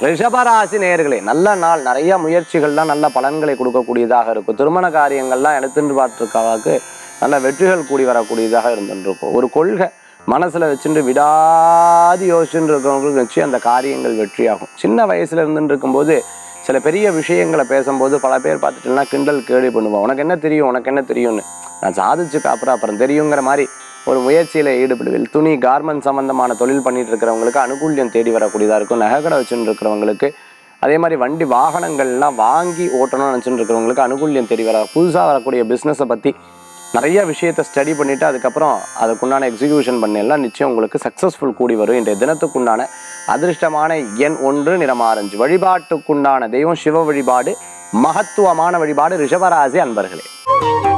ரிஷபராசி நேயர்களே நல்ல நாள் நிறைய முயற்சிகள்லாம் நல்ல பலன்களை கொடுக்கக்கூடியதாக இருக்கும் திருமண காரியங்கள்லாம் எடுத்துட்டு பார்த்துருக்காவாக்கு நல்ல வெற்றிகள் கூடி வரக்கூடியதாக இருந்துட்டு இருக்கும் ஒரு கொள்கை மனசுல வச்சுட்டு விடாது யோசிச்சுட்டு இருக்கிறவங்களுக்கு வச்சு அந்த காரியங்கள் வெற்றியாகும் சின்ன வயசுல இருந்துட்டு இருக்கும்போது சில பெரிய விஷயங்களை பேசும்போது பல பேர் பார்த்துட்டுனா கிண்டல் கேள்வி பண்ணுவோம் உனக்கு என்ன தெரியும் உனக்கு என்ன தெரியும்னு நான் சாதிச்சு அப்புறம் அப்புறம் தெரியுங்கிற மாதிரி ஒரு முயற்சியில் ஈடுபடுவில் துணி கார்மெண்ட் சம்பந்தமான தொழில் பண்ணிட்டு இருக்கிறவங்களுக்கு அனுகூல்யம் தேடி வரக்கூடியதாக இருக்கும் நகைக்கடை வச்சுட்டு இருக்கிறவங்களுக்கு அதே மாதிரி வண்டி வாகனங்கள்லாம் வாங்கி ஓட்டணும்னு நினச்சிட்டு இருக்கிறவங்களுக்கு அனுகூல்யம் தேடி வர புதுசாக வரக்கூடிய பிஸ்னஸை பற்றி நிறைய விஷயத்தை ஸ்டடி பண்ணிவிட்டு அதுக்கப்புறம் அதுக்குண்டான எக்ஸிக்யூஷன் பண்ணலாம் நிச்சயம் உங்களுக்கு சக்ஸஸ்ஃபுல் கூடி வரும் இன்றைய தினத்துக்குண்டான அதிர்ஷ்டமான எண் ஒன்று நிறமாரஞ்சு வழிபாட்டுக்குண்டான தெய்வம் சிவ வழிபாடு மகத்துவமான வழிபாடு ரிஷபராசி அன்பர்களே